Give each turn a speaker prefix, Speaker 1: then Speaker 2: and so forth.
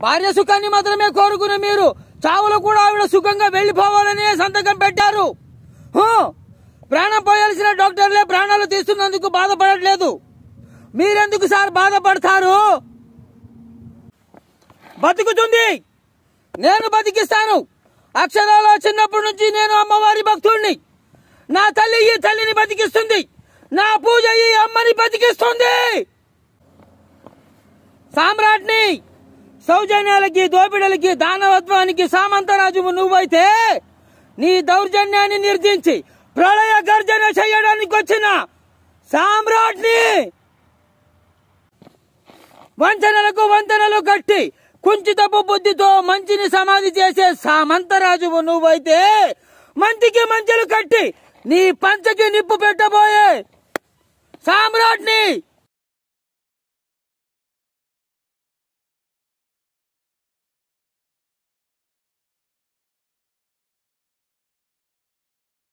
Speaker 1: భార్య సుఖాన్ని మాత్రమే కోరుకునే మీరు చావులో కూడా ఆవిడ సుఖంగా వెళ్లిపోవాలని సంతకం పెట్టారు హూ! ప్రాణం పోయాల్సిన డాక్టర్లే ప్రాణాలు తీస్తున్నందుకు బాధపడట్లేదు మీరెందుకు సార్ బాధపడతారు బతుకుతుంది నేను బతికిస్తాను అక్షరాల చిన్నప్పటి నుంచి నేను అమ్మవారి భక్తుడిని నా తల్లి ఈ తల్లిని బతికిస్తుంది నా పూజ ఈ అమ్మని బతికిస్తుంది సామ్రాట్ని సౌజన్యాలకి దోపిడలకి దానవత్వానికి సామంతరాజువు నువ్వైతే నీ దౌర్జన్యాన్ని నిర్దించి ప్రళయ గర్జన చేయడానికి వచ్చిన సామ్రాట్ని వంచనలకు వంతెనలు కట్టి కుంచితపు బుద్ధితో మంచిని సమాధి చేసే సామంతరాజువు నువ్వైతే మంచికి మంచెలు కట్టి నీ పంచకి నిప్పు పెట్టబోయే సామ్రాట్ని